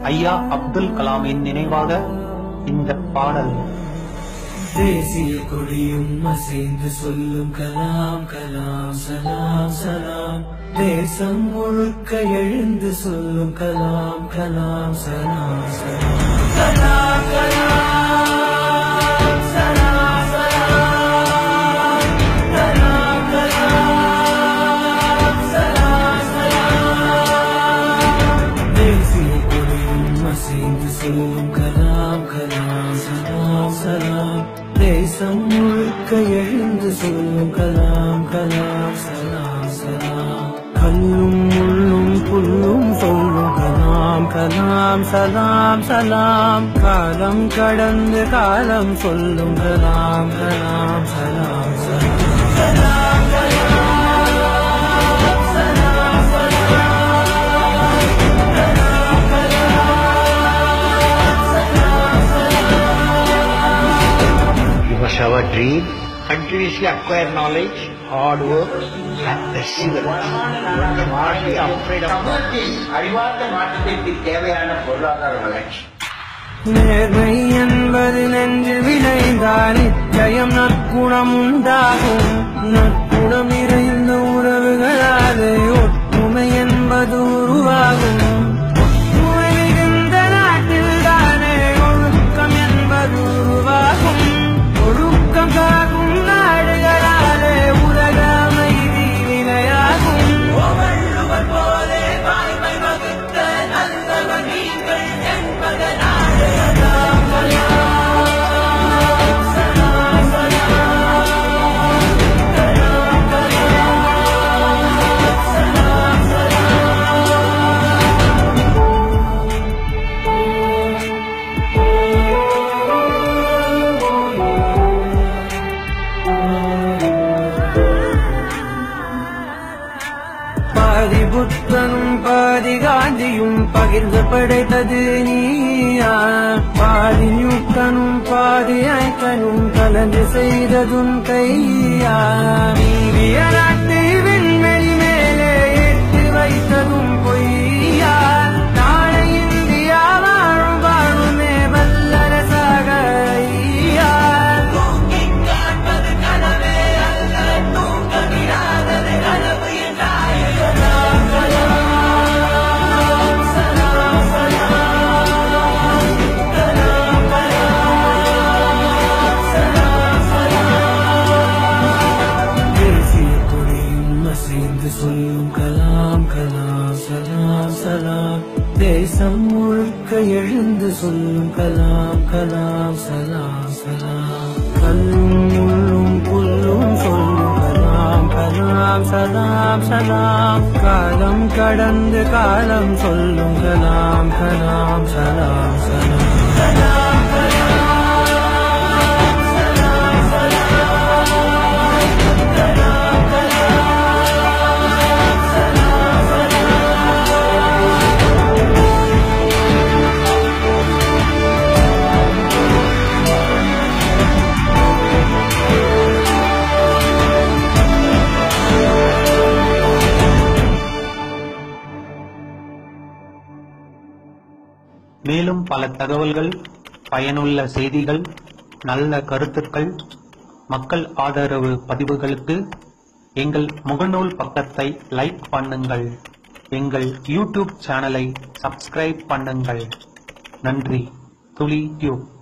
ஐயா அப்துல் கலாமின் நினைவாக இந்த பாடல் தேசிய கொடியும் அசைந்து சொல்லும் கலாம் கலாம் சலாம் சலாம் தேசம் முழுக்க எழுந்து சொல்லும் கலாம் கலாம் சலாம் சலாம் கலாம் கலாம் சலாம் சலாம் கலாம் கலாம் சலாம் சலாம் தேசிய கொடியும் அசைந்து சொல்லும் கலாம் கலாம் சலாம் சலாம் தேசம் முழுக்க எழுந்து சொல்லும் கலாம் கலாம் சலாம் சலாம் கல்லும் முள்ளும் புல்லும் சொல்லும் கலாம் கலாம் சலாம் சலாம் காலம் கடந்து காலம் சொல்லும் கலாம் கலாம் சலாம் சலாம் கலாம் கலாம் சலாம் You must have a dream, continuously acquire knowledge, hard work, and perseverance. You must be afraid of சமூகத்தின் அறிவார்ந்த மாற்றத்திற்கு தேவையான பொருளாதார வளர்ச்சி நேர்மை என்பது நெஞ்சில் விளைந்தால் நிச்சயம் நற்குணம் உண்டாகும் நற்குணம் இறைந்த உறவுகளாலே ஒற்றுமை என்பது உருவாகும் ஒற்றுமை மிகுந்த நாட்டில் தானே ஒழுக்கம் என்பது உருவாகும் ஒழுக்கம் காக்கும் நாடுகளாலே உலக அமைதி நிலையாகும் வள்ளுவர் போலே வாய்மை வகுத்த நல்லவர் நீங்கள் என்பதனாலே சலாம் சலாம் சலாம் சலாம் சலாம் பாதி புத்தனும் பாதி காந்தியும் பகிர்ந்து படைத்தது நீயா பாதி நியூட்டனும் பாதி ஐக்கனும் கலந்து செய்ததும் கையா நீதிய நாட்டை விண்வெளி மேலே ஏற்றி வைத்ததும் பொய்யா நாளை இந்தியா வாழும் வாழுமே வல்லரசாக ஐயா தூங்கிக் காண்பது கனவே அல்ல தூங்க விடாதது கனவு என்றாயே சலாம் சலாம் சலாம் சலாம் கலாம் கலாம் சலாம் சலாம் தேசிய கொடியும் அசைந்து சொல்லும் கலாம் கலாம் சலாம் சலாம் தேசம் முழுக்க எழுந்து சொல்லும் கலாம் கலாம் சலாம் சலாம் கல்லும் முள்ளும் புல்லும் சொல்லும் கலாம் கலாம் சலாம் சலாம் காலம் கடந்து காலம் சொல்லும் கலாம் கலாம் சலாம் சலாம் கலாம் கலாம் சலாம் சலாம் மேலும் பல தகவல்கள் பயனுள்ள செய்திகள் நல்ல கருத்துக்கள் மக்கள் ஆதரவு பதிவுகளுக்கு எங்கள் முகநூல் பக்கத்தை லைக் பண்ணுங்கள் எங்கள் யூடியூப் சேனலை சப்ஸ்கிரைப் பண்ணுங்கள் நன்றி துளி டியூப்